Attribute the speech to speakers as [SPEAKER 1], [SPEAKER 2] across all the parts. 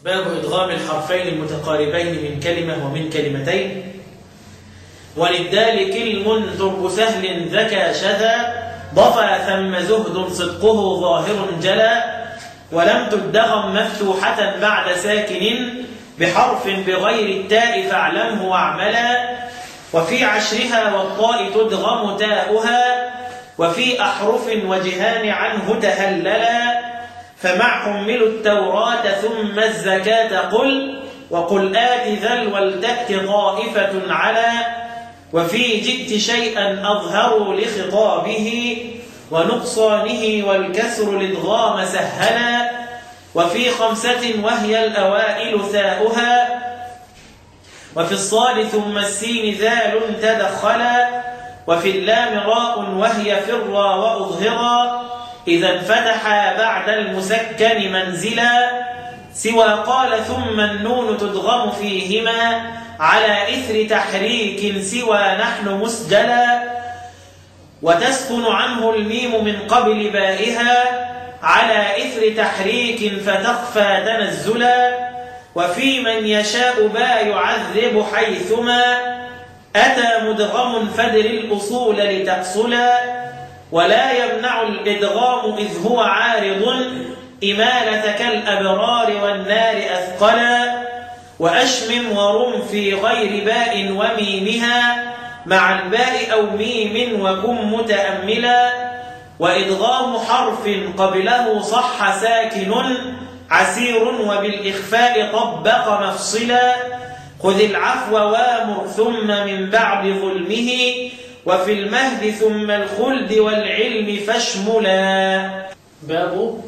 [SPEAKER 1] باب إدغام الحرفين المتقاربين من كلمة ومن كلمتين وللدال كلم ترك سهل ذكى شذا ضفى ثم زهد صدقه ظاهر جلا ولم تدغم مفتوحة بعد ساكن بحرف بغير التاء فاعلمه واعملا وفي عشرها والطاء تدغم تاؤها وفي أحرف وجهان عنه تهللا فمع حملوا التوراة ثم الزكاة قل وقل آت ذل ولتأت طائفة على وفي جئت شيئا أظهر لخطابه ونقصانه والكسر الادغام سهلا وفي خمسة وهي الأوائل ثاؤها وفي الصاد ثم السين ذال تدخلا وفي اللام راء وهي فرا وأظهرا إذا انفتح بعد المسكن منزلا سوى قال ثم النون تدغم فيهما على إثر تحريك سوى نحن مسجلا وتسكن عنه الميم من قبل بائها على إثر تحريك فتخفى تنزلا وفي من يشاء با يعذب حيثما أتى مدغم فدر الأصول لتأصلا ولا يمنع الإدغام إذ هو عارض إمالة كالأبرار والنار أثقلا وأشمم ورم في غير باء وميمها مع الباء أو ميم وكن متأملا وإدغام حرف قبله صح ساكن عسير وبالإخفاء طبق مفصلا خذ العفو وامر ثم من بعد ظلمه وفي المهد ثم الخلد والعلم فاشملا باب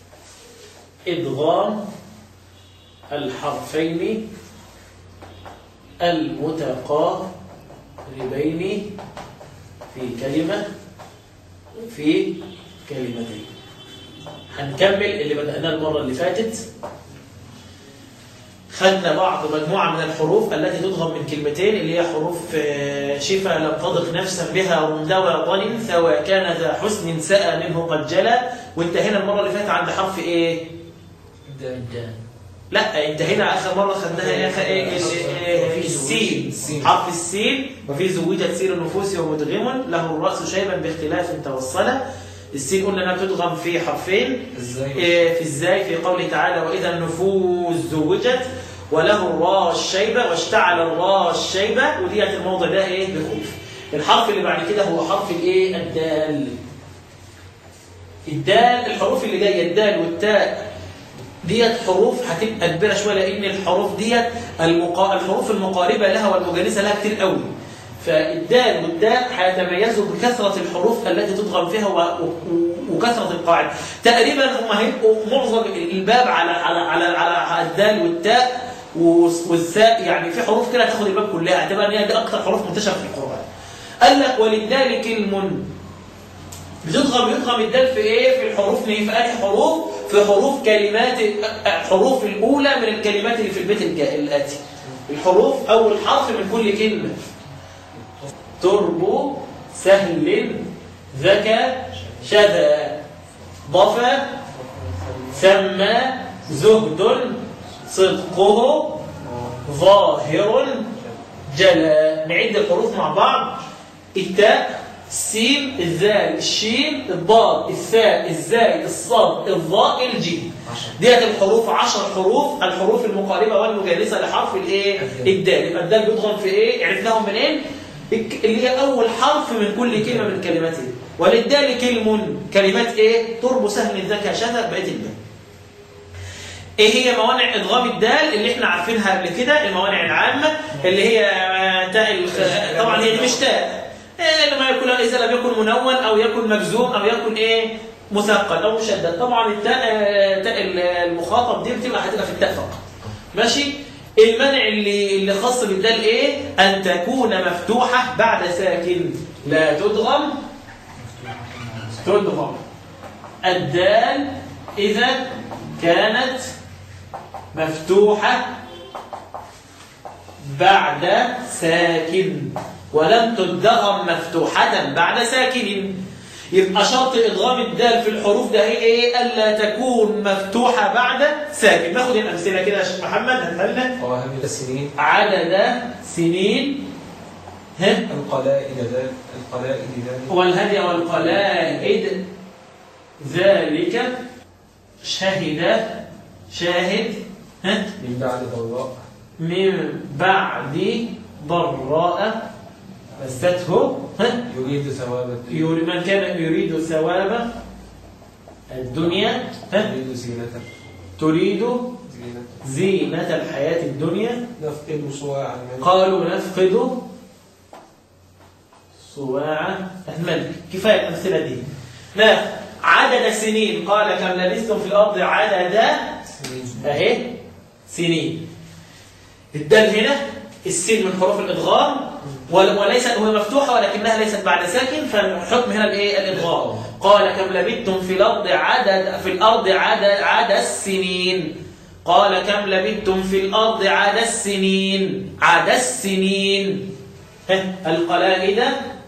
[SPEAKER 1] إدغام الحرفين المتقاربين في كلمة في كلمتين هنكمل اللي بدأناه المرة اللي فاتت خدنا بعض مجموعة من الحروف التي تضغم من كلمتين اللي هي حروف شفا لم تضغ نفسا بها رندوى ظن ثوى كان ذا حسن سأى منه قد جلى وانتهينا المرة اللي فاتت عند حرف ايه؟
[SPEAKER 2] الدال
[SPEAKER 1] لا انتهينا اخر مرة خدناها ايه ايه السين حرف السين وفي زوجت سير النفوس ومدغم له الرأس شيبا باختلاف توصلا السين قلنا انها تدغم في حرفين
[SPEAKER 2] ازاي
[SPEAKER 1] إيه في ازاي في قوله تعالى واذا النفوس زوجت وله الراء الشيبه واشتعل الراء الشيبه وديت الموضع ده ايه بخوف الحرف اللي بعد كده هو حرف الايه الدال الدال الحروف اللي جايه الدال والتاء ديت حروف هتبقى كبيره شويه لان الحروف ديت المقا... الحروف المقاربه لها والمجانسه لها كتير قوي فالدال والداء هيتميزوا بكثرة الحروف التي تضغم فيها و... و... وكثرة القاعدة تقريبا هم هيبقوا معظم الباب على على على على الدال والتاء والثاء يعني في حروف كده هتاخد الباب كلها هتبقى ان هي دي اكثر حروف منتشره في القرآن قال لك وللدال كلم بتضغم يضغم الدال في ايه في الحروف في انهي حروف في حروف كلمات الحروف الاولى من الكلمات اللي في البيت الاتي الحروف اول حرف من كل كلمه تربو سهل ذكى شذا ضفى ثم زهد صدقه ظاهر جلا نعد الحروف مع بعض التاء السين الذال الشين الضاد الثاء الزاي الصاد الظاء الجيم ديت الحروف عشر حروف الحروف المقاربه والمجانسه لحرف الايه الدال يبقى الدال بيضغم في ايه عرفناهم منين اللي هي أول حرف من كل كلمة من كلماته وللدال كلم كلمات إيه؟ ترب سهل الذكى شذا بقية الدال إيه هي موانع إدغام الدال اللي إحنا عارفينها قبل كده الموانع العامة اللي هي تاء الخ... طبعا هي دي مش تاء إيه لما يكون إذا لم يكن منون أو يكن مجزوم أو يكن إيه مثقل أو مشدد طبعا التاء تاء المخاطب دي بتبقى هتبقى في التاء فقط ماشي المنع اللي اللي خاص بالدال ايه ان تكون مفتوحه بعد ساكن لا تدغم تدغم الدال اذا كانت مفتوحه بعد ساكن ولم تدغم مفتوحه بعد ساكن يبقى شرط ادغام الدال في الحروف ده هي ايه الا تكون مفتوحه بعد ساكن ناخد الامثله كده يا شيخ محمد هاتها لنا
[SPEAKER 3] وهمل السنين
[SPEAKER 1] عدد سنين ها
[SPEAKER 3] القلائد ذلك القلائد ذلك
[SPEAKER 1] والهدي والقلائد ذلك شهد شاهد ها
[SPEAKER 3] من بعد ضراء
[SPEAKER 1] من بعد ضراء مسته ها
[SPEAKER 3] يريد ثواب الدنيا
[SPEAKER 1] يري- من كان يريد ثواب الدنيا ها
[SPEAKER 3] يريد زينة
[SPEAKER 1] تريد
[SPEAKER 3] زينة
[SPEAKER 1] زينة الحياة الدنيا
[SPEAKER 3] نفقد صواع الملك
[SPEAKER 1] قالوا نفقد صواع الملك كفاية الأمثلة دي لا عدد سنين قال كم لبثتم في الأرض عدد
[SPEAKER 3] سنين
[SPEAKER 1] أهي سنين الدال هنا السين من حروف الإدغام ول- وليست وهي مفتوحة ولكنها ليست بعد ساكن فالحكم هنا الإيه الإدغام قال كم لبثتم في الأرض عدد في الأرض عدد عدد السنين قال كم لبثتم في الأرض عدد السنين عدد السنين ها، القلائد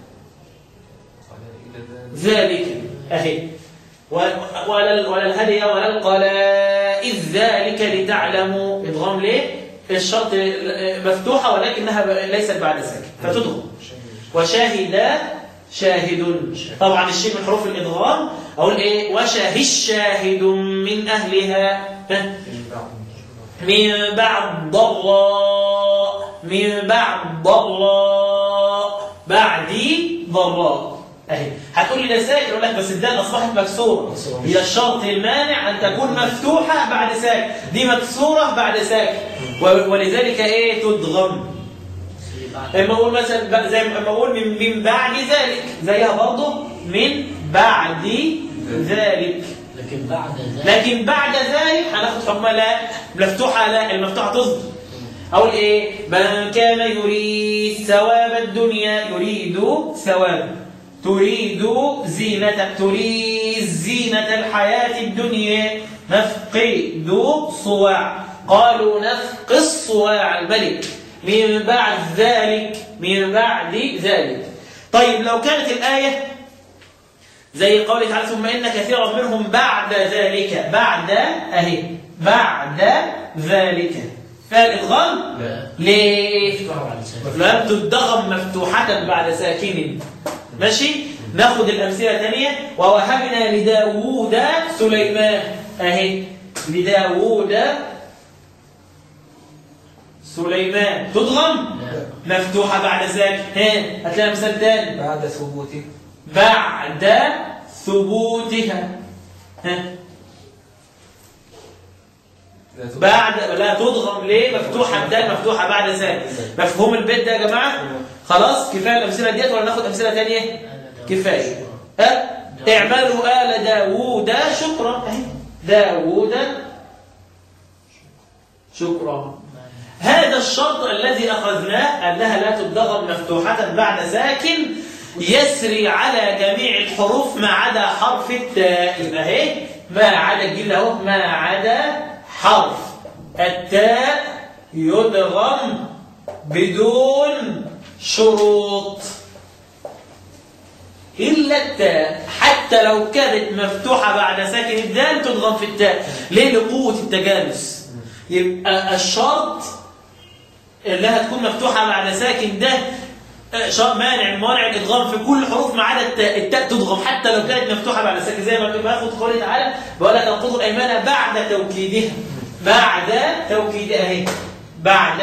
[SPEAKER 3] قلائد ذلك
[SPEAKER 1] ذلك أهي و- ولا ولا الهدي ولا القلائد ذلك لتعلموا إدغام ليه؟ الشرط مفتوحة ولكنها ب- ليست بعد ساكن فتدغم وشاهد شاهد طبعا الشيء من حروف الإدغام أقول إيه وشاهد شاهد من أهلها ها؟
[SPEAKER 3] من بعد
[SPEAKER 1] من بعد ضراء من بعد ضراء بعدي ضراء اهي هتقول لي ده ساكن اقول لك بس الدال اصبحت مكسوره
[SPEAKER 3] مكسورة.
[SPEAKER 1] هي الشرط المانع ان تكون مفتوحه بعد ساكن دي مكسوره بعد ساكن و- ولذلك ايه تدغم اما اقول مثلا ب- زي ما اما اقول من من بعد ذلك زيها برضه من بعد ذلك
[SPEAKER 2] لكن بعد ذلك
[SPEAKER 1] لكن بعد ذلك هناخد حكم لا مفتوحة لا المفتوحة تصدر أقول إيه من كان يريد ثواب الدنيا يريد ثواب تريد زينة تريد زينة الحياة الدنيا نفقد صواع قالوا نفقد صواع الملك من بعد ذلك من بعد ذلك طيب لو كانت الآية زي قوله تعالى ثم إن كثيرا منهم بعد ذلك بعد أهي بعد ذلك فالإدغام
[SPEAKER 2] لا
[SPEAKER 1] ليه؟
[SPEAKER 2] مفتوحة بعد ساكن
[SPEAKER 1] لم تدغم مفتوحة بعد ساكن ماشي ناخد الأمثلة ثانية ووهبنا لداوود سليمان أهي لداوود سليمان تدغم
[SPEAKER 2] لا
[SPEAKER 1] مفتوحة بعد ساكن ها هتلاقي مثال تاني
[SPEAKER 3] بعد ثبوته
[SPEAKER 1] بعد ثبوتها ها
[SPEAKER 3] لا تبقى-
[SPEAKER 1] بعد لا تضغم ليه مفتوحه الدال مفتوحه بعد ذلك مفهوم البيت ده يا جماعه خلاص كفايه الامثله ديت ولا ناخد امثله ثانيه كفايه ها اعملوا آل داوود شكرا اهي داوود شكرا هذا الشرط الذي أخذناه أنها لا تدغم مفتوحة بعد ساكن يسري على جميع الحروف ما عدا حرف التاء يبقى اهي ما عدا الجيل اهو ما عدا حرف التاء يدغم بدون شروط إلا التاء حتى لو كانت مفتوحة بعد ساكن الدال تضغم في التاء ليه لقوة التجانس يبقى الشرط انها تكون مفتوحة بعد ساكن ده آه، شرط مانع من موانع الادغام في كل حروف ما عدا التاء التاء تضغم حتى لو كانت مفتوحة بعد ساكن زي ما باخد قوله تعالى بقول لك تنقضوا الايمان بعد توكيدها بعد توكيدها اهي بعد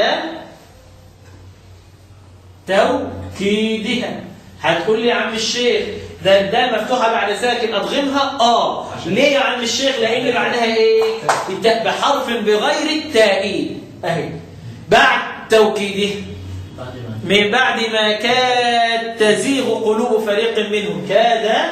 [SPEAKER 1] توكيدها هتقول لي يا عم الشيخ ده الدال مفتوحة بعد ساكن أضغمها آه ليه يا عم الشيخ لأن بعدها إيه التاء بحرف بغير التائيد أهي بعد توكيده
[SPEAKER 2] بعد ما
[SPEAKER 1] من بعد ما كاد تزيغ قلوب فريق منهم كاد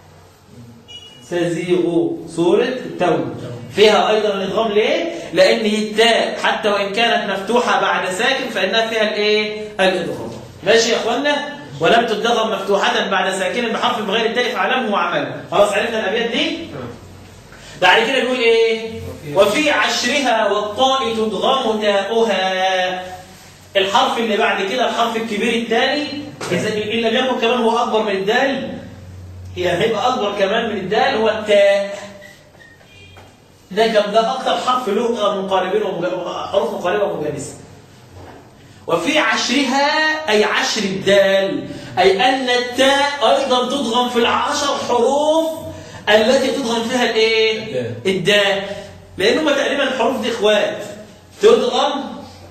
[SPEAKER 1] تزيغ سورة التوبة فيها أيضا الإدغام ليه؟ لأن التاء حتى وإن كانت مفتوحة بعد ساكن فإنها فيها الإيه؟ الإدغام ماشي يا إخوانا؟ ولم تدغم مفتوحة بعد ساكن بحرف بغير التاء فعلمه وعمله خلاص عرفنا الأبيات دي؟ بعد كده بيقول إيه؟ وفي عشرها والطاء تدغم تاؤها الحرف اللي بعد كده الحرف الكبير الثاني إذا إن لم يكن كمان هو أكبر من الدال يعني هيبقى اكبر كمان من الدال هو التاء ده كم ده اكتر حرف له مقاربين ومج- حروف مقاربه ومجانسه وفي عشرها أي عشر الدال أي أن التاء أيضا تضغم في العشر حروف التي تضغم فيها الإيه؟
[SPEAKER 3] الدال.
[SPEAKER 1] الدال لأنهم تقريبا الحروف دي إخوات تضغم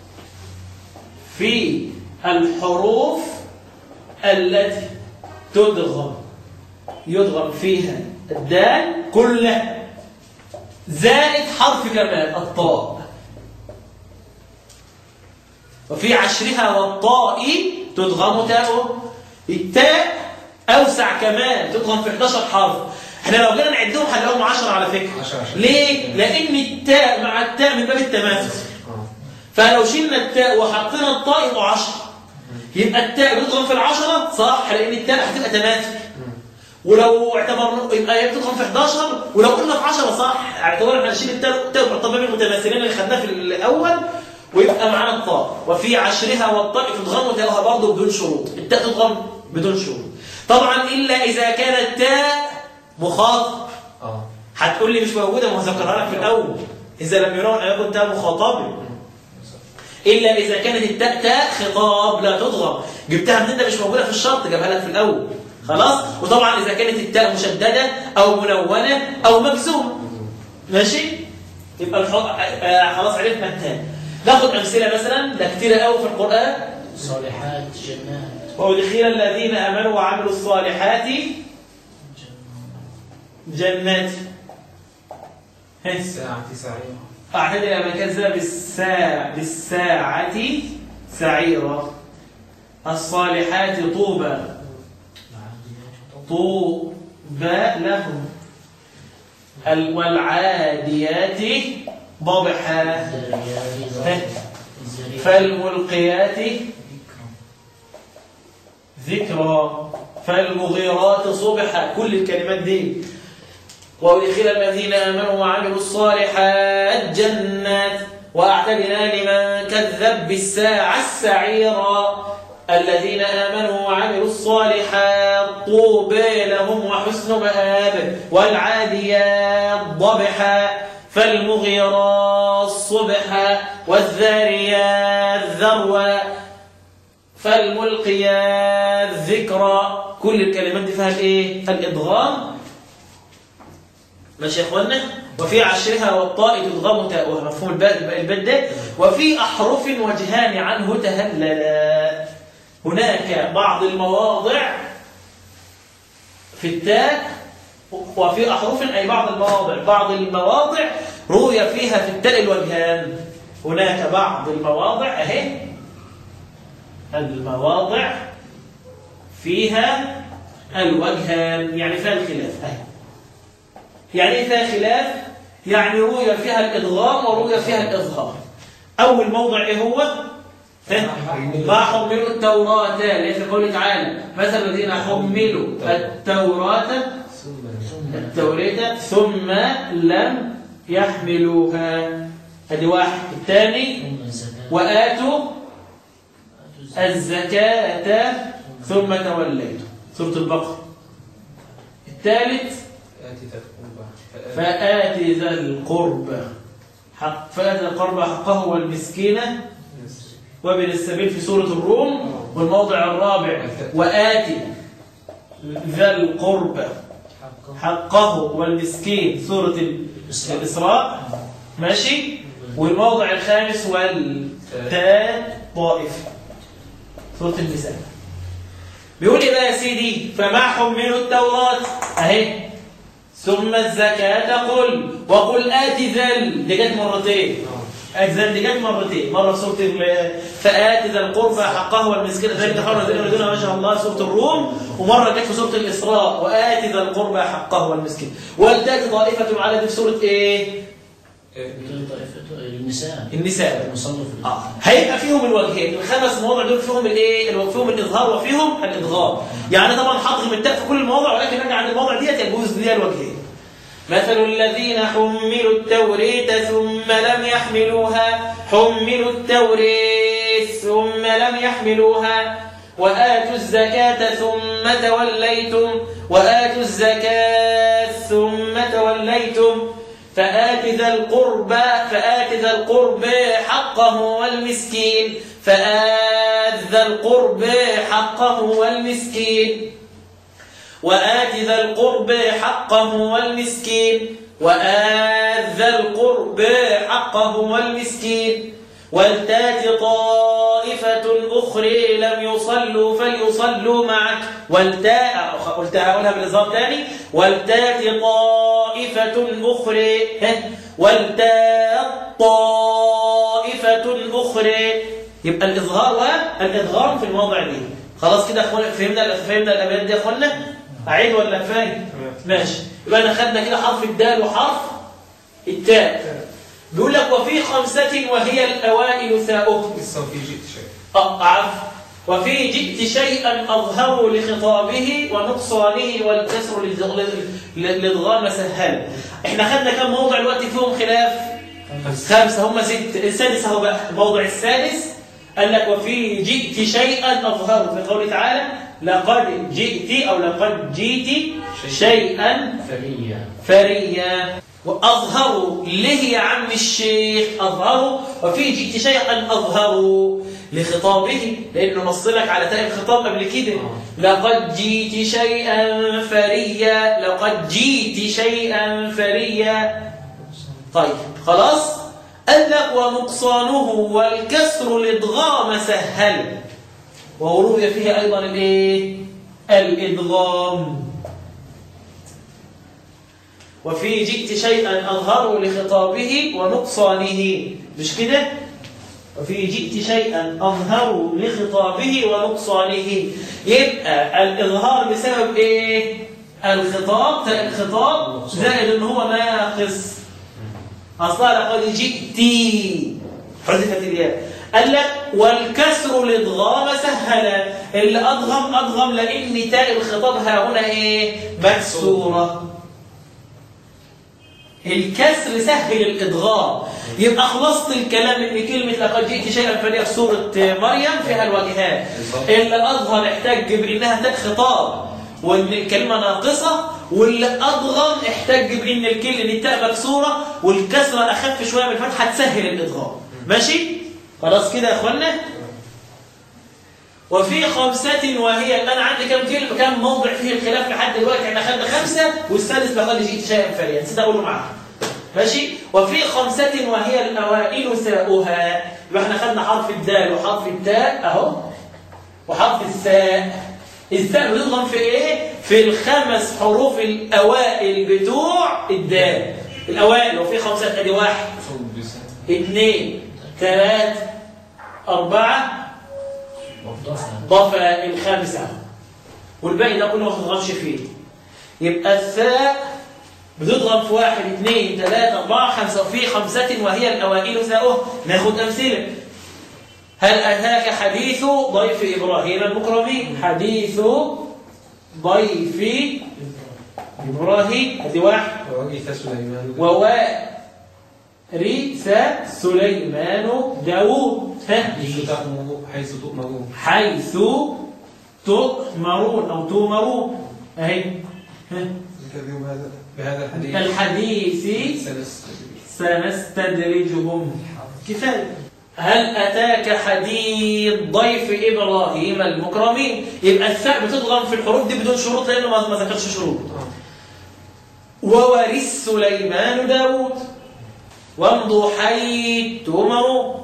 [SPEAKER 1] في الحروف التي تضغم يضغم فيها الدال كلها زائد حرف كمان الطاء وفي عشرها والطاء تضغم تاء التاء أوسع كمان تضغم في 11 حرف احنا لو جينا نعدهم هنلاقيهم 10 على فكرة
[SPEAKER 3] 10 10.
[SPEAKER 1] ليه؟ لأن التاء مع التاء من باب التماثل
[SPEAKER 3] اه
[SPEAKER 1] فلو شلنا التاء وحطينا الطاء يبقوا 10 يبقى التاء بتضغم في العشرة صح لأن التاء هتبقى تماثل ولو اعتبرنا يبقى هي بتضغم في 11 ولو قلنا في 10 صح اعتبرنا هنشيل التاء التاء ونحطها بين المتماثلين اللي خدناه في الاول ويبقى معانا الطاء وفي عشرها والطاء تضغم تاءها برضه بدون شروط التاء تضغم بدون شروط طبعا الا اذا كانت التاء مخاطب
[SPEAKER 3] اه
[SPEAKER 1] هتقول لي مش موجوده ما ذكرها لك في الاول اذا لم يرون ان يكن تاء مخاطب الا اذا كانت التاء تاء خطاب لا تضغم جبتها منين ده مش موجوده في الشرط جابها لك في الاول خلاص وطبعا اذا كانت التاء مشدده او منونه او مجزومه ماشي يبقى الح... آه خلاص عرفنا التاء ناخد امثله مثلا ده كتير قوي في القران
[SPEAKER 2] صالحات جنات
[SPEAKER 1] وادخل الذين امنوا وعملوا الصالحات جنات هس
[SPEAKER 3] الساعة تسعة
[SPEAKER 1] أعتدل من كذب بالساعة, بالساعة سعيرا الصالحات طوبى طوبى لهم ال- والعاديات ضبحا فالملقيات ذكرى فالمغيرات صبحا كل الكلمات دي وأدخل الذين آمنوا وعملوا الصالحات جنات وأعتدنا لمن كذب بالساعة السعيرة الذين آمنوا وعملوا الصالحات طوبى لهم وحسن مآب والعاديات ضبحا فالمغيرات صبحا والذاريات ذروا فالملقيات ذكرى كل الكلمات دي فيها الايه الادغام ماشي يا اخوانا وفي عشرها والطاء تضغم تاؤها مفهوم الباء الباء ده وفي احرف وجهان عنه تهللا هناك بعض المواضع في التاء وفي احرف اي بعض المواضع بعض المواضع روي فيها في التاء الوجهان هناك بعض المواضع اهي المواضع فيها الوجهان يعني فيها الخلاف اهي يعني ايه فيها خلاف يعني روي فيها الادغام وروي فيها الاظهار اول موضع ايه هو ها؟ ما حملوا التوراة ليس في قوله تعالى مثل الذين حملوا التوراة
[SPEAKER 3] ثم
[SPEAKER 1] التوراة ثم لم يحملوها هذه واحد الثاني
[SPEAKER 2] ثم الزكاة
[SPEAKER 1] وآتوا الزكاة ثم توليتم سورة البقرة الثالث
[SPEAKER 3] آتي تكون
[SPEAKER 1] فآت ذا القربى حق فآت ذا القربى حقه والمسكين وابن السبيل في سورة الروم والموضع الرابع وآت ذا القربى حقه والمسكين سورة الإسراء ماشي والموضع الخامس والتاء طائف سورة النساء بيقول ايه بقى يا سيدي فما حملوا التوراة اهي ثم الزكاة قل وقل آت ذل دي جت مرتين أجزاء دي جت مرتين مرة في سورة ال- فآت ذا القربى حقه والمسكين ذلك حرم الذين يريدون وجه الله سورة الروم ومرة جت في سورة الإسراء وآت ذا القربى حقه والمسكين والتات طائفة على دي في سورة إيه؟
[SPEAKER 2] طائفة النساء
[SPEAKER 1] النساء
[SPEAKER 2] المصنف
[SPEAKER 1] آه. هيبقى فيهم الوجهين الخمس مواضع دول فيهم الايه الو- فيهم الاظهار وفيهم الادغام يعني طبعا حاطط التاء في كل المواضع ولكن نرجع عند المواضع ديت يجوز ليها الوجهين مثل الذين حملوا التورية ثم لم يحملوها حملوا التورية ثم لم يحملوها وآتوا الزكاة ثم توليتم وآتوا الزكاة ثم توليتم فآت ذا القربى فآت ذا القرب حقه والمسكين فآت ذا القرب حقه والمسكين وآت ذا القرب حقه والمسكين وآت ذا القرب حقه والمسكين ولتات طائفة أخرى لم يصلوا فليصلوا معك ولتاء قلت هقولها بالإظهار تاني ولتات طائفة أخرى ولتات طائفة أخرى يبقى الإظهار والإدغام في الموضع دي خلاص كده أخوانا فهمنا فهمنا الأبيات دي يا أخوانا أعيد ولا كفايه ماشي يبقى أنا خدنا كده حرف الدال وحرف التاء بيقول لك وفي خمسة وهي الأوائل ثاؤه
[SPEAKER 3] لسه في جئت شيء
[SPEAKER 1] آه، عفوا وفي جئت شيئا أظهر لخطابه ونقصانه والكسر للغام سهل احنا خدنا كم موضع الوقت فيهم خلاف خمسة هم ست السادس اهو بقى الموضع السادس قال لك وفي جئت شيئا أظهر في قوله تعالى لقد جئت أو لقد جئت شيئا
[SPEAKER 2] فريا
[SPEAKER 1] فريا وأظهروا ليه يا عم الشيخ أظهروا وفي جئت شيئا أظهروا لخطابه لأنه نص لك على تاء الخطاب قبل كده لقد جئت شيئا فريا لقد جئت شيئا فريا طيب خلاص قال لك ونقصانه والكسر الادغام سهل وروي فيه أيضا الايه الادغام وفي جئت شيئا أظهر لخطابه ونقصانه مش كده وفي جئت شيئا أظهر لخطابه ونقصانه يبقى الإظهار بسبب إيه الخطاب الخطاب زائد إن هو ناقص أصلا لقد جئتي حذفت الياء قال لك والكسر الادغام سهل اللي أضغم أضغم لأن تاء الخطاب ها هنا إيه مكسورة الكسر سهل الإدغام يبقى خلصت الكلام ان كلمة لقد جئت شيئا فليها في سورة مريم فيها الواجهات اللي أظهر احتج بأنها تاء خطاب وان الكلمة ناقصة واللي أضغم احتج بأن الكلمة التاء مكسورة والكسرة أخف شوية من الفتحة تسهل الإدغام ماشي؟ خلاص كده يا أخوانا؟ وفي خمسة وهي الآن عندي كم كلمة كم موضع فيه الخلاف لحد دلوقتي احنا خدنا خمسة والسادس لقد جئت شيئا فريا نسيت أقوله معاك ماشي وفي خمسة وهي الأوائل ساؤها يبقى احنا خدنا حرف الدال وحرف التاء أهو وحرف الساء الساء بتضغم في ايه؟ في الخمس حروف الأوائل بتوع الدال الأوائل وفي خمسة ادي واحد
[SPEAKER 3] صوب بسان
[SPEAKER 1] اثنين ثلاثة أربعة
[SPEAKER 2] ضفا
[SPEAKER 1] ضفا الخامسة والباقي ده كله ما تضغمش فيه يبقى الثاء بتضغم في واحد اثنين ثلاثة أربعة خمسة وفي خمسة وهي الأوائل ثاؤه ناخد أمثلة هل أتاك حديث ضيف إبراهيم المكرمين حديث ضيف إبراهيم هذه واحد
[SPEAKER 3] ووجه سليمان
[SPEAKER 1] ووارث سليمان داوود ها
[SPEAKER 3] حيث تأمر حيث تؤمرون
[SPEAKER 1] حيث تؤمرون أو تؤمرون أهي ها.
[SPEAKER 3] الكذب هذا بهذا الحديث
[SPEAKER 1] الحديث
[SPEAKER 3] سنستدرج
[SPEAKER 1] سنستدرجهم كفاية هل أتاك حديث ضيف إبراهيم المكرمين يبقى الثاء بتضغم في الحروف دي بدون شروط لأنه ما ما ذكرش شروط وورث سليمان داود وامضوا حيث تؤمرون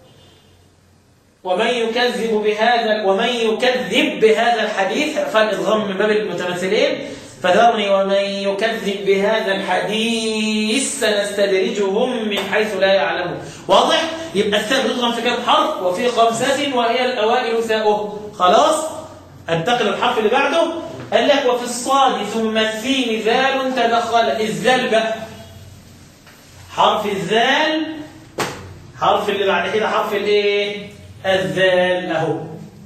[SPEAKER 1] ومن يكذب بهذا ومن يكذب بهذا الحديث فالإضغام من باب المتمثلين فذرني ومن يكذب بهذا الحديث سنستدرجهم من حيث لا يعلمون واضح يبقى الثاء بتضغم في كام حرف وفي خمسة وهي الأوائل ثاؤه خلاص انتقل الحرف اللي بعده قال لك وفي الصاد ثم السين ذال تدخل الذال بقى حرف الذال حرف اللي بعد كده حرف الايه الذال اهو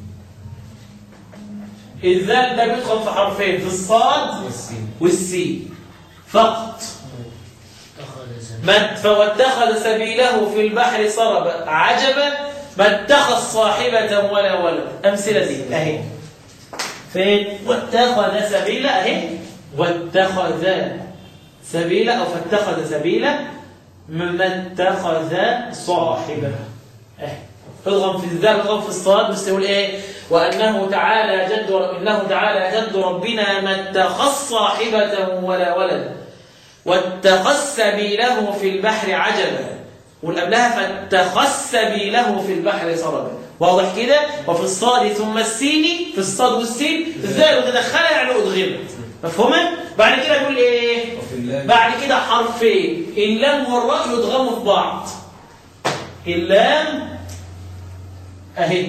[SPEAKER 1] الذال ده بيدخل في حرفين في الصاد
[SPEAKER 3] والسين
[SPEAKER 1] والسين فقط
[SPEAKER 2] اتخذ زمان
[SPEAKER 1] من فواتخذ سبيله في البحر سربا عجبا ما اتخذ صاحبة ولا ولد أمثلة دي أهي فين واتخذ سبيلا أهي واتخذ سبيلا أو فاتخذ سبيلا مما اتخذ صاحبة أهي اضغم في الذال اضغم في الصاد بس يقول ايه وانه تعالى جد انه تعالى جد ربنا ما اتخذ صاحبه ولا ولد واتخذ سبيله في البحر عجبا والقبلها فاتخذ سبيله في البحر سربا واضح كده وفي الصاد ثم السين في الصاد والسين ازاي وتدخلها يعني ادغمت مفهومه بعد كده يقول ايه
[SPEAKER 3] وفي الله
[SPEAKER 1] بعد كده حرفين اللام والراء يدغموا في بعض اللام اهي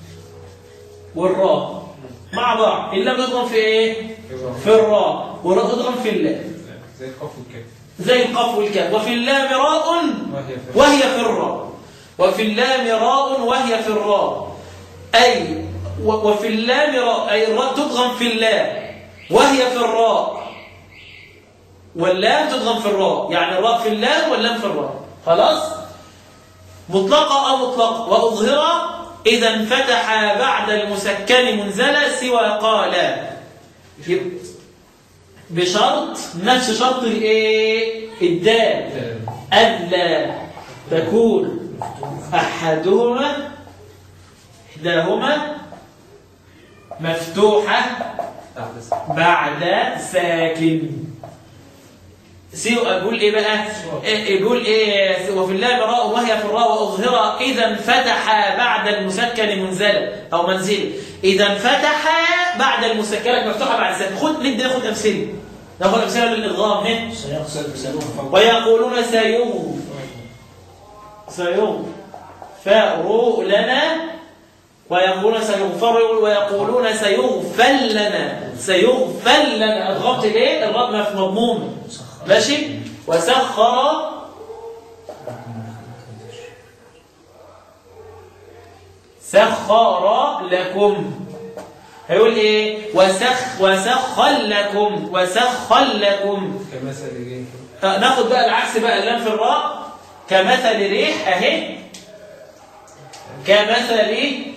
[SPEAKER 1] والراء مع بعض اللام تدغم في ايه في الراء والراء تدغم في اللام
[SPEAKER 3] زي القف والكاف
[SPEAKER 1] زي القاف والكاف وفي اللام راء
[SPEAKER 3] وهي في
[SPEAKER 1] وهي في الراء وفي اللام راء وهي في الراء أي و- وفي اللام راء أي الراء تضغم في اللام وهي في الراء واللام تضغم في الراء يعني الراء في اللام واللام في الراء خلاص مطلقة أو مطلقة وأظهر إذا انفتح بعد المسكن منزلة سوى قال يبقى بشرط نفس شرط الايه الدال ألا تكون أحدهما إحداهما مفتوحة بعد ساكن سيو أقول إيه بقى إيه يقول إيه وفي اللام راء وهي في الراء وأظهر إذا انفتح بعد المسكن منزلة أو منزل إذا انفتح بعد المسكنة مفتوحة بعد ساكن خد ندي ناخد أمثلة ناخد أمثلة للإضغام هنا
[SPEAKER 2] سيغسل سلوم
[SPEAKER 1] ويقولون سيغ سيغفر لنا ويقولون سيغفر ويقولون سيغفل لنا سيغفل لنا الضغط ليه الرد مضموم ماشي وسخر سخر لكم هيقول ايه وسخ وسخل لكم وسخل لكم
[SPEAKER 3] كمثل ريح
[SPEAKER 1] آه، ناخد بقى العكس بقى اللام في الراء كمثل ريح اهي كمثل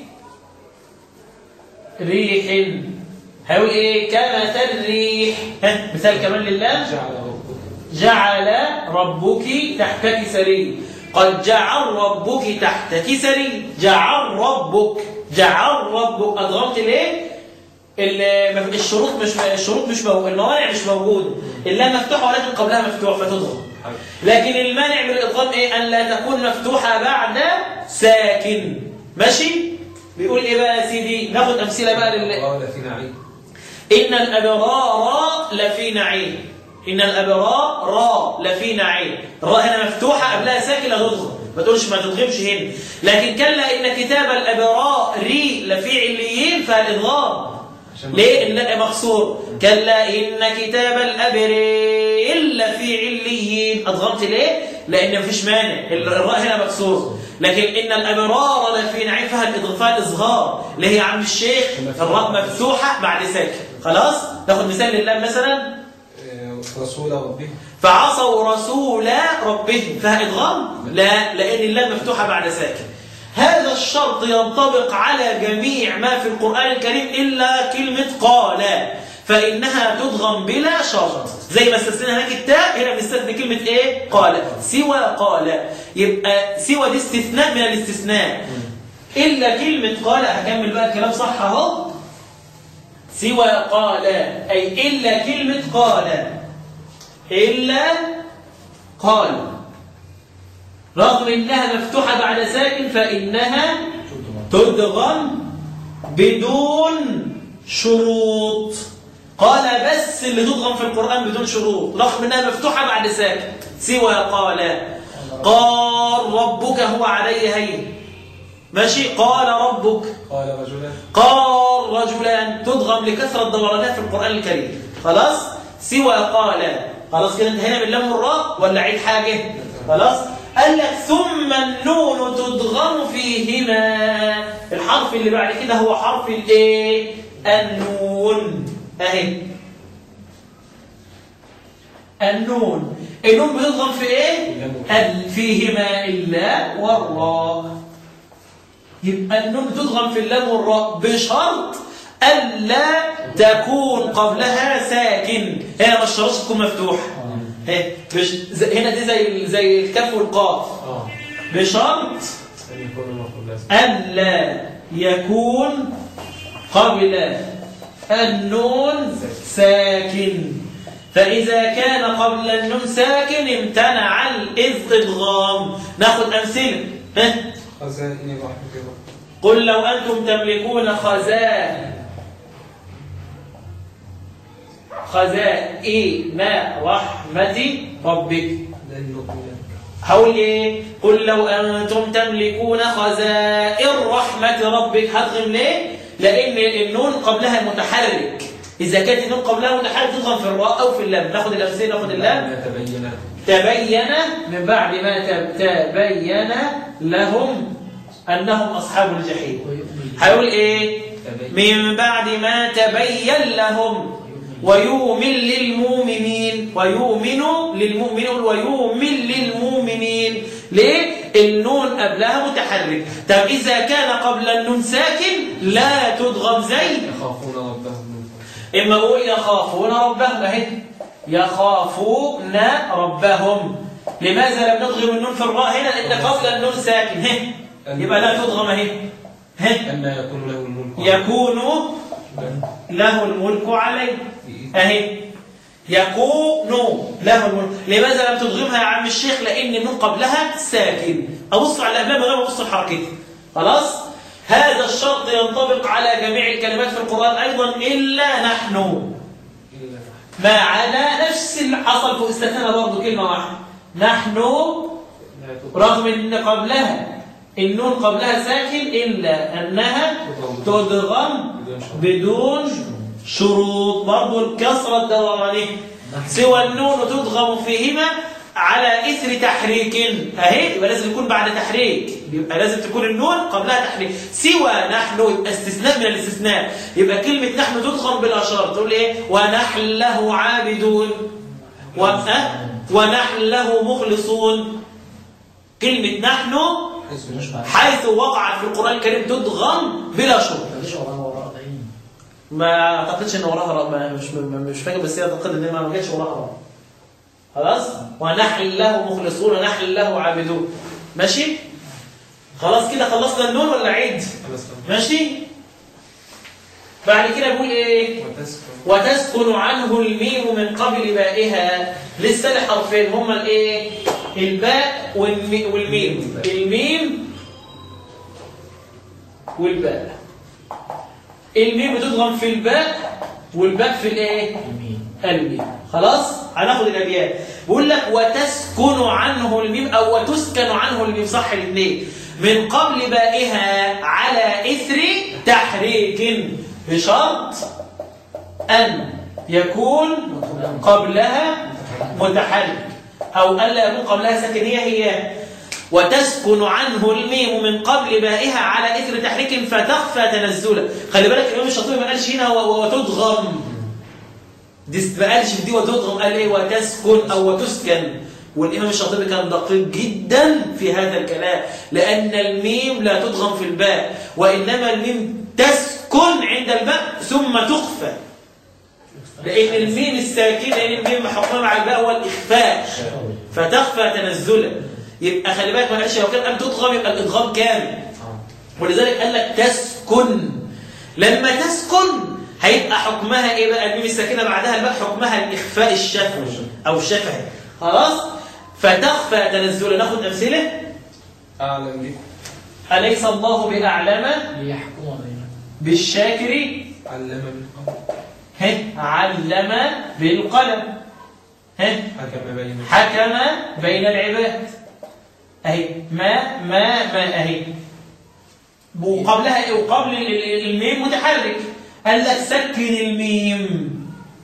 [SPEAKER 1] ريح هيقول ايه كمثل ريح ها مثال كمان لله
[SPEAKER 3] جعل ربك
[SPEAKER 1] جعل ربك تحتك سري قد جعل ربك تحتك سري جعل ربك جعل ربك أضغمت ليه ال- الشروط مش الشروط مش موجود الموانع مش موجود اللام مفتوحه ولكن قبلها مفتوح فتضغم لكن المانع من الادغام ايه ان لا تكون مفتوحه بعد ساكن ماشي بيقول ايه بقى يا سيدي ناخد امثله بقى لل...
[SPEAKER 3] قال في نعيم
[SPEAKER 1] إن الأبرار لفي نعيم إن الأبرار را لفي نعيم الراء هنا مفتوحة قبلها ساكنة تضغم ما تقولش ما تضغمش هنا لكن كلا إن كتاب الأبرار ري لفي عليين فالإضغام
[SPEAKER 3] عشان
[SPEAKER 1] ليه إن مخصور كلا إن كتاب الأبرار لفي عليين أضغمت ليه لأن مفيش مانع الراء هنا مكسور لكن إن الأبرار لفي نعيم فيها الإضغام الإظهار اللي هي يا عم الشيخ الراء مفتوحة بعد ساكن خلاص ناخد مثال لله مثلا
[SPEAKER 3] آه، رسول ربك
[SPEAKER 1] فعصوا رسول ربهم فيها إضغام لا لأن اللام مفتوحة بعد ساكن هذا الشرط ينطبق على جميع ما في القرآن الكريم إلا كلمة قال فإنها تضغم بلا شرط زي ما استثنينا هناك التاء هنا بنستثني كلمة إيه؟ قال سوى قال يبقى سوى دي استثناء من الاستثناء إلا كلمة قال هكمل بقى الكلام صح أهو سوى قال أي إلا كلمة قال إلا قال رغم إنها مفتوحة بعد ساكن فإنها تدغم بدون شروط قال بس اللي تدغم في القرآن بدون شروط رغم إنها مفتوحة بعد ساكن سوى قال قال ربك هو علي هين ماشي قال ربك
[SPEAKER 3] قال رجلا
[SPEAKER 1] قال رجلان تضغم لكثرة دورانها في القرآن الكريم خلاص سوى قال خلاص كده انتهينا من لام الراء ولا عيد حاجة خلاص قال لك ثم النون تضغم فيهما الحرف اللي بعد كده هو حرف الايه النون اهي النون النون بتضغم في ايه ال- فيهما الا والراء يبقى النون بتضغم في اللام والراء بشرط ألا تكون قبلها ساكن هنا ما الشرط تكون مفتوح هي مش زي- هنا دي زي زي الكاف والقاف
[SPEAKER 3] اه
[SPEAKER 1] بشرط
[SPEAKER 3] أن يكون المفعول لازم
[SPEAKER 1] ألا يكون قبل النون ساكن فإذا كان قبل النون ساكن امتنع الإضغام ناخد أمثلة ها؟
[SPEAKER 3] خزائن رحمة الله
[SPEAKER 1] قل لو أنتم تملكون خزائن خزائن رحمة ربك
[SPEAKER 3] لن نؤمن
[SPEAKER 1] هقول ايه قل لو انتم تملكون خزائن رحمه ربك هضغم ليه لان النون قبلها متحرك اذا كانت النون قبلها متحرك تضغم في الراء او في اللام ناخد الامثله ناخد اللام
[SPEAKER 3] ما تبين
[SPEAKER 1] تبين من بعد ما تب- تبين لهم انهم اصحاب الجحيم
[SPEAKER 2] ويؤمن
[SPEAKER 1] هيقول ايه
[SPEAKER 3] تبين
[SPEAKER 1] من بعد ما تبين لهم ويؤمن للمؤمنين ويؤمن للمؤمنين ويؤمن للمؤمنين ليه النون قبلها متحرك طب اذا كان قبل النون ساكن لا تدغم زي
[SPEAKER 3] يخافون ربهم من فوق
[SPEAKER 1] اما اقول يخافون ربهم اهي يخافون ربهم لماذا لم نضغم النون في الراء هنا لان قبل النون ساكن هي يبقى لا تضغم اهي هي
[SPEAKER 3] أن يكون له الملك
[SPEAKER 1] يكون له الملك عليه اهي يكون له الملك لماذا لم تضغمها يا عم الشيخ لان النون قبلها ساكن ابص على الامام غير ما ابص لحركتها خلاص هذا الشرط ينطبق على جميع الكلمات في القران ايضا الا نحن
[SPEAKER 3] إلا نحن
[SPEAKER 1] ما عدا نفس اللي حصل في استثناء برضه كلمه واحده نحن
[SPEAKER 3] لا تضر
[SPEAKER 1] رغم ان قبلها النون قبلها ساكن الا انها تدغم بدون شروط برضو الكسرة الدورانية سوى النون تدغم فيهما على إثر تحريك أهي يبقى لازم يكون بعد تحريك يبقى لازم تكون النون قبلها تحريك سوى نحن يبقى استثناء من الاستثناء يبقى كلمة نحن تدغم بلا شرط تقول إيه ونحن له عابدون و... أه؟ ونحن له مخلصون كلمة نحن
[SPEAKER 3] حيث
[SPEAKER 2] مش
[SPEAKER 3] نشبه
[SPEAKER 2] بعد
[SPEAKER 1] حيث وقعت في القرآن الكريم تدغم بلا شروط
[SPEAKER 2] مفيش وراء وراء باين
[SPEAKER 1] ما اعتقدش ان وراها راء ما- مش ما- مش فاكر بس هي اعتقد ان ما جاتش وراها راء خلاص ونحن له مخلصون ونحن له عابدون ماشي خلاص كده خلصنا النون ولا عيد
[SPEAKER 3] خلاص
[SPEAKER 1] ماشي بعد كده بيقول ايه
[SPEAKER 3] وتسكن
[SPEAKER 1] وتسكن عنه الميم من قبل بائها لسه لي حرفين هما الايه الباء والمي- والميم الميم والباء الميم بتضغم في الباء والباء في الايه
[SPEAKER 2] يمين
[SPEAKER 1] الميم خلاص هناخد الابيات بيقول لك وتسكن عنه الميم او وتسكن عنه الميم صح الاثنين من قبل بائها على اثر تحريك بشرط ان يكون قبلها متحرك او الا يكون قبلها ساكن هي هي وتسكن عنه الميم من قبل بائها على اثر تحريك فتخفى تنزلا خلي بالك الامام الشاطبي ما قالش هنا و- و- وتدغم دي ما قالش في دي وتدغم قال ايه وتسكن او وتسكن والامام الشاطبي كان دقيق جدا في هذا الكلام لان الميم لا تدغم في الباء وانما الميم تسكن عند الباء ثم تخفى لان الميم الساكنه لان الميم حكمها مع الباء هو الاخفاء فتخفى تنزلا يبقى خلي بالك ما قالش لو كان ان تدغم يبقى الادغام كامل ولذلك قال لك تسكن لما تسكن هيبقى حكمها ايه بقى الميم الساكنه بعدها الباء حكمها الاخفاء الشفوي او الشفهي خلاص فتخفى تنزلا ناخد امثله
[SPEAKER 3] أعلم بك
[SPEAKER 1] اليس الله باعلم
[SPEAKER 2] ليحكم بينهم
[SPEAKER 1] بالشاكر
[SPEAKER 3] علم بالقول
[SPEAKER 1] ها علم بالقلم ها
[SPEAKER 3] حكم بين
[SPEAKER 1] حكم بين العباد اهي ما ما ما اهي وقبلها ايه وقبل ال- ال- الميم متحرك قال لك سكن الميم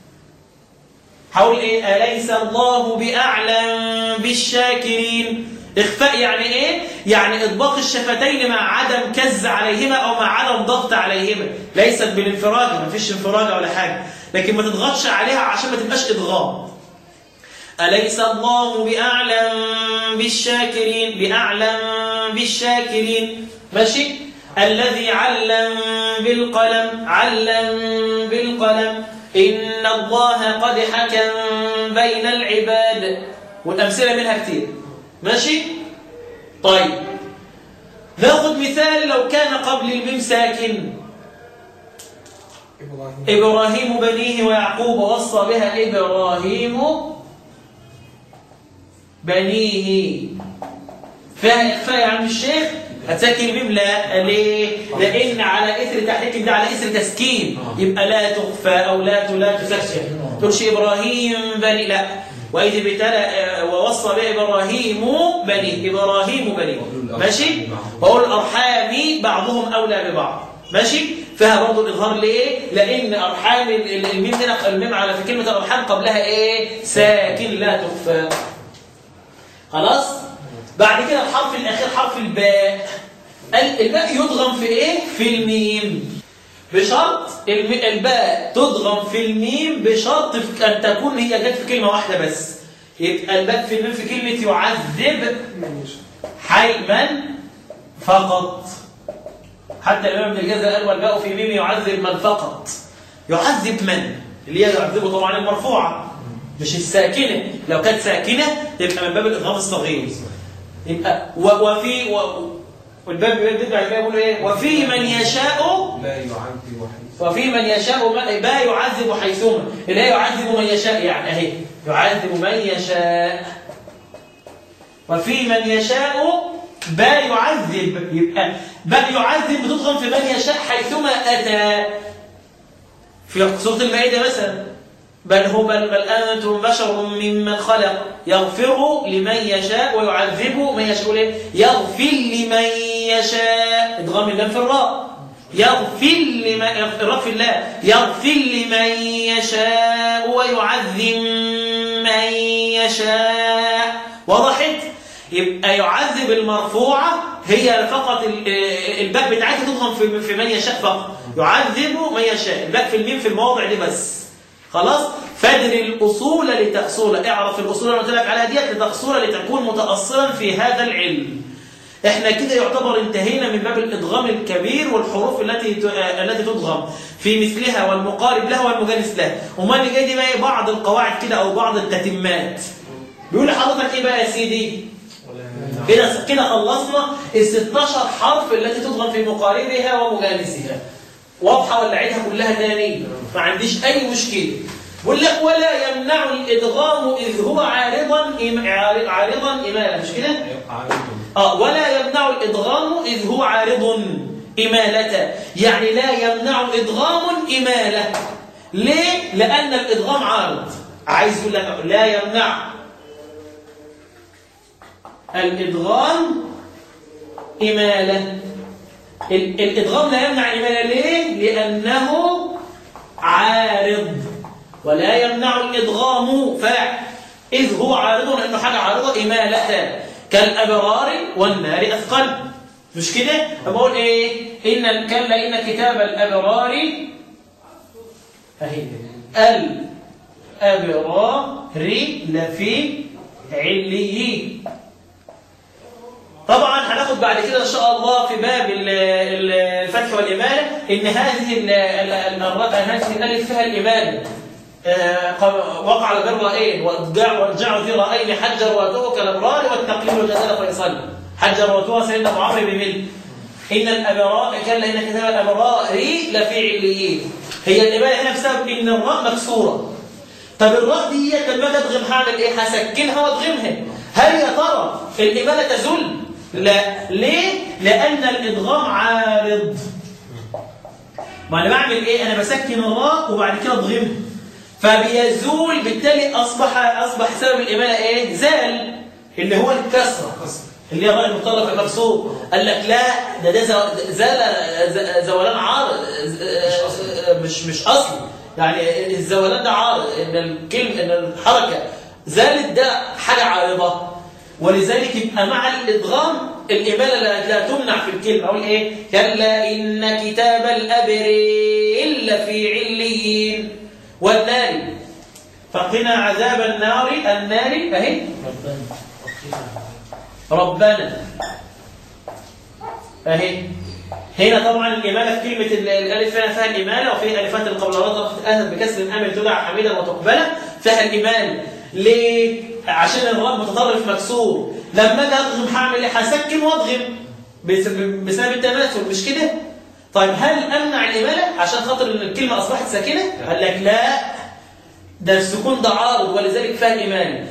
[SPEAKER 1] حول ايه اليس الله باعلم بالشاكرين اخفاء يعني ايه يعني اطباق الشفتين مع عدم كز عليهما او مع عدم ضغط عليهما ليست بالانفراج ما فيش انفراج ولا حاجه لكن ما تضغطش عليها عشان ما تبقاش ادغام أليس الله بأعلم بالشاكرين بأعلم بالشاكرين ماشي الذي علم بالقلم علم بالقلم إن الله قد حكم بين العباد والأمثلة منها كتير ماشي؟ طيب ناخد مثال لو كان قبل الميم ساكن
[SPEAKER 3] إبراهيم
[SPEAKER 1] إبراهيم بنيه ويعقوب وصى بها إبراهيم بنيه فيها إخفاء يا عم الشيخ هتسكن الميم لا ليه؟ لأن على إثر تحريك ده على إثر تسكين يبقى لا تخفى أو لا لا تسكن تقولش إبراهيم بني لا وإذ ابتلى ووصى بإبراهيم بني إبراهيم بني ماشي؟ وأقول الأرحام بعضهم أولى ببعض ماشي؟ فيها برضه الإظهار ليه؟ لأن أرحام ال- ال- الميم هنا الميم على في كلمة الأرحام قبلها إيه؟ ساكن لا تخفى خلاص؟ بعد كده الحرف الأخير حرف الباء ال- الباء يضغم في إيه؟ في الميم بشرط الم- الباء تضغم في الميم بشرط في- أن تكون هي جت في كلمة واحدة بس يبقى الباء في الميم في كلمة يعذب حيما فقط حتى الإمام ابن الجزء قال والباء في ميم يعذب من فقط يعذب من اللي هي يعذبه طبعا المرفوعة مش الساكنة لو كانت ساكنة يبقى من باب الإضغام الصغير يبقى و- وفي و- والباب بيبدأ بعد كده يقول ايه وفي من يشاء
[SPEAKER 3] لا يعذب حيث
[SPEAKER 1] وفي من يشاء ما با يعذب حيثما اللي هي يعذب من يشاء يعني اهي يعذب من يشاء وفي من يشاء با يعذب يبقى با يعذب بتضغم في من يشاء حيثما اتى في سوره المائده مثلا بل هو بل, بل انتم بشر ممن خلق يغفر لمن يشاء ويعذب من يشاء ليه؟ يغفر لمن يشاء ادغام اللام في الراء يغفر لمن الراء في الله يغفر لمن يشاء ويعذب من يشاء وضحت يبقى يعذب المرفوعة هي فقط ال- الباء بتاعتها تضغم في في من يشاء فقط يعذب من يشاء الباء في الميم في المواضع دي بس خلاص فادر الأصول لتأصول اعرف الأصول اللي قلت لك عليها ديت لتأصول لتكون متأصلا في هذا العلم احنا كده يعتبر انتهينا من باب الادغام الكبير والحروف التي ت- آه، التي تدغم في مثلها والمقارب لها والمجانس لها وما اللي جاي دي بقى إيه؟ بعض القواعد كده او بعض التتمات بيقول لحضرتك ايه بقى يا سيدي كده كده خلصنا ال 16 حرف التي تدغم في مقاربها ومجانسها واضحه ولا اعيدها كلها تاني ما عنديش اي مشكله بيقول لك ولا يمنع الادغام اذ هو عارضا إم- عارض- عارضا امالا مش كده
[SPEAKER 3] عارض
[SPEAKER 1] آه ولا يمنع الإدغام إذ هو عارض إمالة يعني لا يمنع إدغام إمالة ليه؟ لأن الإدغام عارض عايز يقول لك لا يمنع الإدغام إمالة ال- الإدغام لا يمنع إمالة ليه؟ لأنه عارض ولا يمنع الإدغام فاعل إذ هو عارض لأنه حاجة عارضة إمالة كالأبرار والنار أثقل مش كده؟ أما أقول إيه؟ إن كلا إن كتاب الأبرار أهي الأبرار لفي عليين طبعا هناخد بعد كده ان شاء الله في باب ال- ال- الفتح والإمالة ان هذه ال- ال- ال- الر- هذه الالف فيها الإمالة آه، ق- وقع بين رأيين وارجع وارجعوا في رأيين حجر واتوه كالأبرار والتقليل وجزاء فيصل حجر واتوه سيدنا أبو عمرو بمل إن الأبرار كلا إن كتاب الأبرار لفي عليين هي الإمالة هنا بسبب إن الراء مكسورة طب الراء دي لما تدغم هعمل ايه هسكنها وادغمها هل يا ترى الإمالة تزول لا ليه لأن الإدغام عارض ما أنا بعمل إيه أنا بسكن الراء وبعد كده أضغمها فبيزول بالتالي أصبح أصبح سبب الإمالة إيه زال اللي هو الكسرة اللي هي الراء المطلق المكسور قال لك لا ده ده زو- زال ز- زولان عارض ز- مش مش اصلي يعني الزولان ده عارض ان الكلمه ان الحركه زالت ده حاجه عارضه ولذلك يبقى مع الادغام الاماله لا, لا تمنع في الكلمه اقول ايه كلا ان كتاب الابريل في عليين والنار فقنا عذاب النار النار اهي
[SPEAKER 2] ربنا وقنا
[SPEAKER 1] ربنا اهي هنا طبعا الإمالة في كلمة ال- الألف هنا فيها الإمالة وفي ألفات القبلات أتت بكسر أمل تدعى حميدا وتقبلا فيها الإمالة ليه؟ عشان الرب متطرف مكسور لما أجي أضغم هعمل إيه؟ هسكن وأضغم بس- بسبب التماثل مش كده؟ طيب هل أمنع الإمالة عشان خاطر إن الكلمة أصبحت ساكنة؟ قال لك لا ده السكون ده عارض ولذلك فيها الإمالة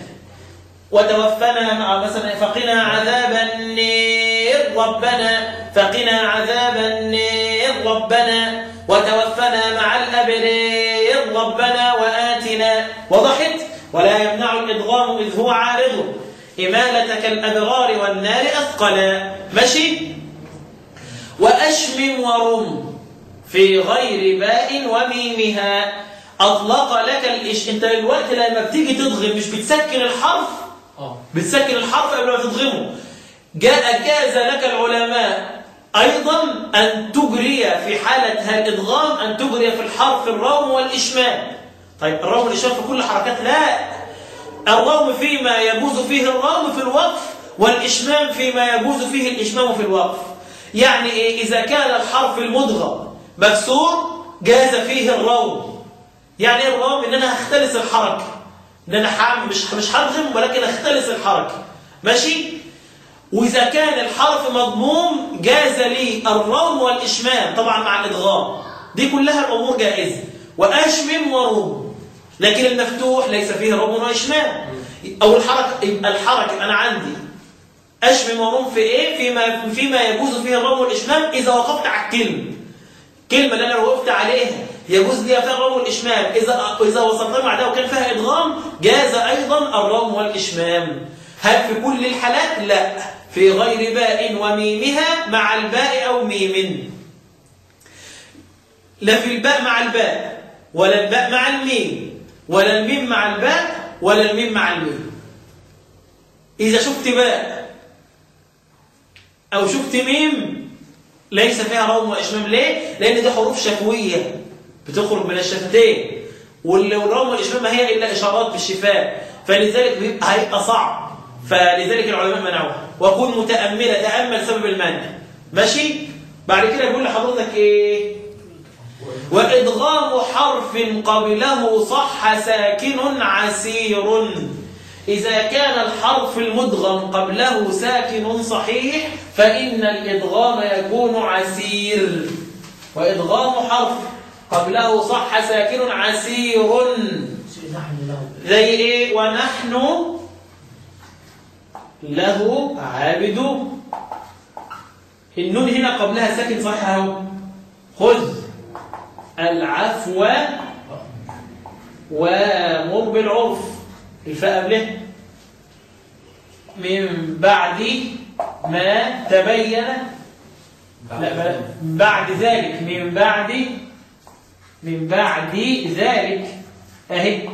[SPEAKER 1] وتوفنا مع مثلا فقنا عذاب النير ربنا فقنا عذاب النير ربنا وتوفنا مع الأبرير ربنا وآتنا وضحت ولا يمنع الإدغام إذ هو عارض إمالة كالأبرار والنار أثقلا ماشي وأشمم ورم في غير باء وميمها أطلق لك الإش أنت الوقت لما بتيجي تضغم مش بتسكن الحرف
[SPEAKER 2] اه
[SPEAKER 1] بتسكن الحرف قبل ما تضغمه جاء جاز لك العلماء أيضا أن تجري في حالة الإدغام أن تجري في الحرف الروم والإشمام طيب الروم والإشمام في كل حركات لا الروم فيما يجوز فيه الروم في الوقف والإشمام فيما يجوز فيه الإشمام في الوقف يعني إيه؟ إذا كان الحرف المدغم مكسور جاز فيه الروم يعني ايه الروم ان انا هختلس الحركه ان انا حام مش مش هضغم ولكن اختلس الحركه ماشي واذا كان الحرف مضموم جاز لي الروم والاشمام طبعا مع الادغام دي كلها الامور جائزه واشمم وروم لكن المفتوح ليس فيه روم واشمام او الحركه يبقى الحركه انا عندي اشمم وروم في ايه فيما فيما يجوز فيه الروم والاشمام اذا وقفت على الكلمه كلمة اللي أنا وقفت عليها يجوز لي فيها الروم والإشمام إذا إذا وصلت مع ده وكان فيها إدغام جاز أيضا الروم والإشمام هل في كل الحالات؟ لا في غير باء وميمها مع الباء أو ميم لا في الباء مع الباء ولا الباء مع الميم ولا الميم مع الباء ولا الميم مع الميم إذا شفت باء أو شفت ميم ليس فيها روم وإشمام ليه؟ لأن دي حروف شفوية بتخرج من الشفتين والروم والإشمام ما هي إلا إشارات بالشفاء فلذلك بيبقى هيبقى صعب فلذلك العلماء منعوها وكن متأملة تأمل سبب المنع ماشي؟ بعد كده بيقول لحضرتك إيه؟ وإدغام حرف قبله صح ساكن عسير إذا كان الحرف المدغم قبله ساكن صحيح فإن الإدغام يكون عسير وإدغام حرف قبله صح ساكن عسير
[SPEAKER 2] نحن له
[SPEAKER 1] زي إيه ونحن له عابدون النون هنا قبلها ساكن صحيح اهو خذ العفو ومر بالعرف الفاء قبله من بعد ما تبين لا بل- بعد ذلك من بعد من بعد ذلك اهي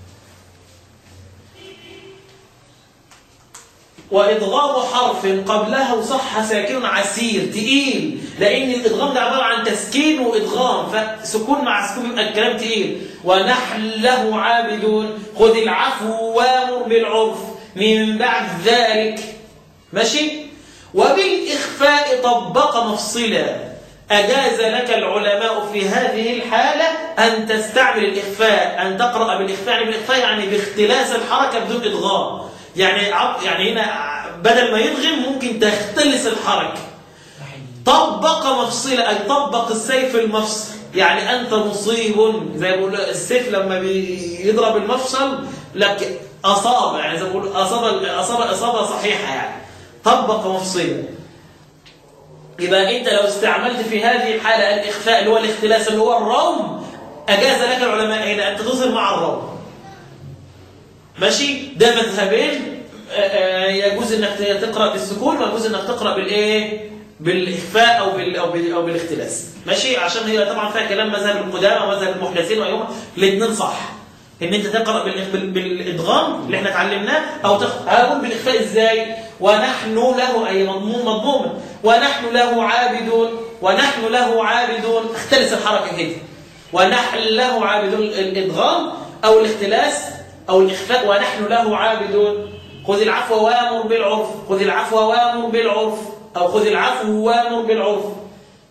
[SPEAKER 1] وإدغام حرف قبله صح ساكن عسير تقيل لأن الإدغام ده عبارة عن تسكين وإدغام فسكون مع سكون يبقى الكلام تقيل ونحن له عابدون خذ العفو وامر بالعرف من بعد ذلك ماشي وبالإخفاء طبق مفصلا أجاز لك العلماء في هذه الحالة أن تستعمل الإخفاء أن تقرأ بالإخفاء يعني بالإخفاء يعني باختلاس الحركة بدون إدغام يعني عب- يعني هنا بدل ما يدغم ممكن تختلس الحركة طبق مفصلة أي طبق السيف المفصل يعني أنت مصيب زي ما بيقولوا السيف لما بيضرب المفصل لك أصاب يعني زي ما بيقولوا أصاب أصاب إصابة صحيحة يعني طبق مفصلة يبقى أنت لو استعملت في هذه الحالة الإخفاء اللي هو الاختلاس اللي هو الروم أجاز لك العلماء هنا أن تظهر مع الروم ماشي ده مذهبين آه، آه، يجوز انك تقرا بالسكون ويجوز انك تقرا بالايه بالاخفاء او بال او بال او بالاختلاس ماشي عشان هي طبعا فيها كلام مذهب القدامى ومذهب المحدثين وايهما الاثنين صح ان انت تقرا بالإخ- بال- بالادغام اللي احنا اتعلمناه او تخ... هقول بالاخفاء ازاي ونحن له اي مضمون مضموما ونحن له عابدون ونحن له عابدون اختلس الحركه كده ونحن له عابدون الادغام او الاختلاس او الاخفاء ونحن له عابدون خذ العفو وامر بالعرف خذ العفو وامر بالعرف او خذ العفو وامر بالعرف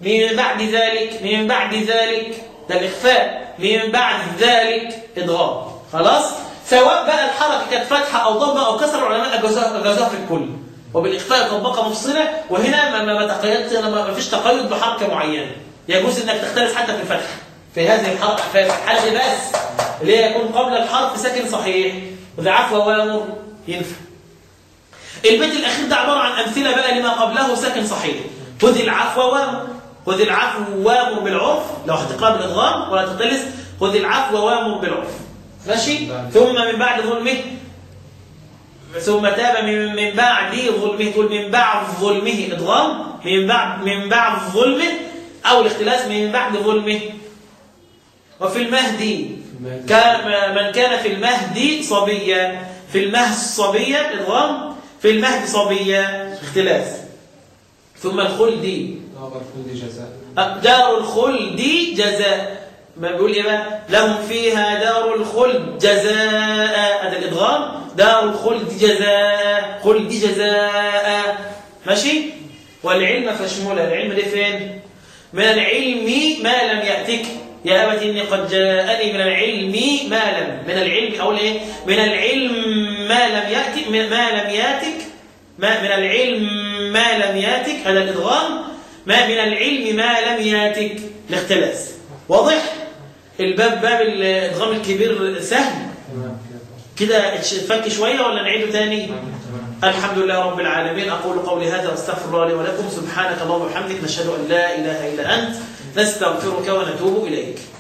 [SPEAKER 1] من بعد ذلك من بعد ذلك ده الإخفاء من بعد ذلك إدغام خلاص سواء بقى الحركة كانت فتحة أو ضمة أو كسر العلماء أجازوها أجازوها في الكل وبالإخفاء طبقة مفصلة وهنا ما ما ما تقيدت ما ما فيش تقيد بحركة معينة يجوز إنك تختلف حتى في الفتح في هذه الحركة في الحالة دي بس اللي هي يكون قبل الحرف ساكن صحيح وذا عفو وامر ينفع البيت الأخير ده عبارة عن أمثلة بقى لما قبله ساكن صحيح خذ العفو وامر خذ العفو وامر بالعرف لو هتقرأ بالإضغام ولا تقلس خذ العفو وامر بالعرف ماشي ثم من بعد ظلمه ثم تاب من من بعد ظلمه تقول من بعد ظلمه إضغام من بعد من بعد ظلمه أو الاختلاس من بعد ظلمه وفي المهدي كان من كان في المهدي صبيا في المهد صبيا إضغام في المهد صبيا اختلاس ثم الخلدي
[SPEAKER 3] دار الخلد جزاء
[SPEAKER 1] دار الخلد جزاء ما بيقول ايه بقى لهم فيها دار الخلد جزاء هذا الادغام دار الخلد جزاء خلد جزاء ماشي والعلم فاشمله العلم ده فين من العلم ما لم ياتك يا ابت اني قد جاءني من العلم ما لم من العلم او ايه من العلم ما لم ياتك ما لم ياتك ما من العلم ما لم ياتك هذا الادغام ما من العلم ما لم ياتك الاختلاس واضح الباب باب الادغام الكبير سهل
[SPEAKER 3] تمام
[SPEAKER 1] كده اتفك شويه ولا نعيده تاني
[SPEAKER 3] كده
[SPEAKER 1] الحمد لله رب العالمين اقول قولي هذا واستغفر الله لي ولكم سبحانك اللهم وبحمدك نشهد ان لا اله الا انت نستغفرك ونتوب اليك